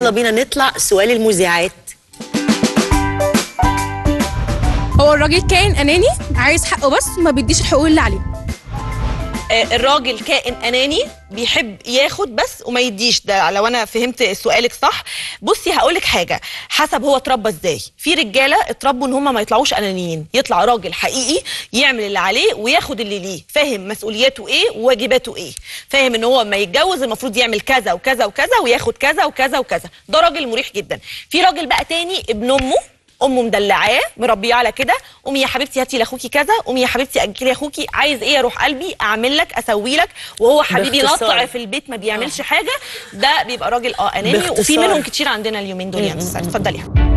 يلا بينا نطلع سؤال المذيعات هو الراجل كائن اناني عايز حقه بس ما بيديش الحقوق اللي عليه آه، الراجل كائن اناني بيحب ياخد بس وما يديش ده لو انا فهمت سؤالك صح بصي هقول لك حاجه حسب هو اتربى ازاي في رجاله اتربوا ان هم ما يطلعوش انانيين يطلع راجل حقيقي يعمل اللي عليه وياخد اللي ليه فاهم مسؤولياته ايه وواجباته ايه فاهم ان هو لما يتجوز المفروض يعمل كذا وكذا وكذا وياخد كذا وكذا وكذا ده راجل مريح جدا في راجل بقى تاني ابن امه امه مدلعاه مربيه على كده قومي يا حبيبتي هاتي لاخوكي كذا قومي يا حبيبتي اجلي اخوكي عايز ايه يا روح قلبي اعمل لك اسوي لك وهو حبيبي باختصار. نطع في البيت ما بيعملش حاجه ده بيبقى راجل اه اناني وفي باختصار. منهم كتير عندنا اليومين دول يعني اتفضلي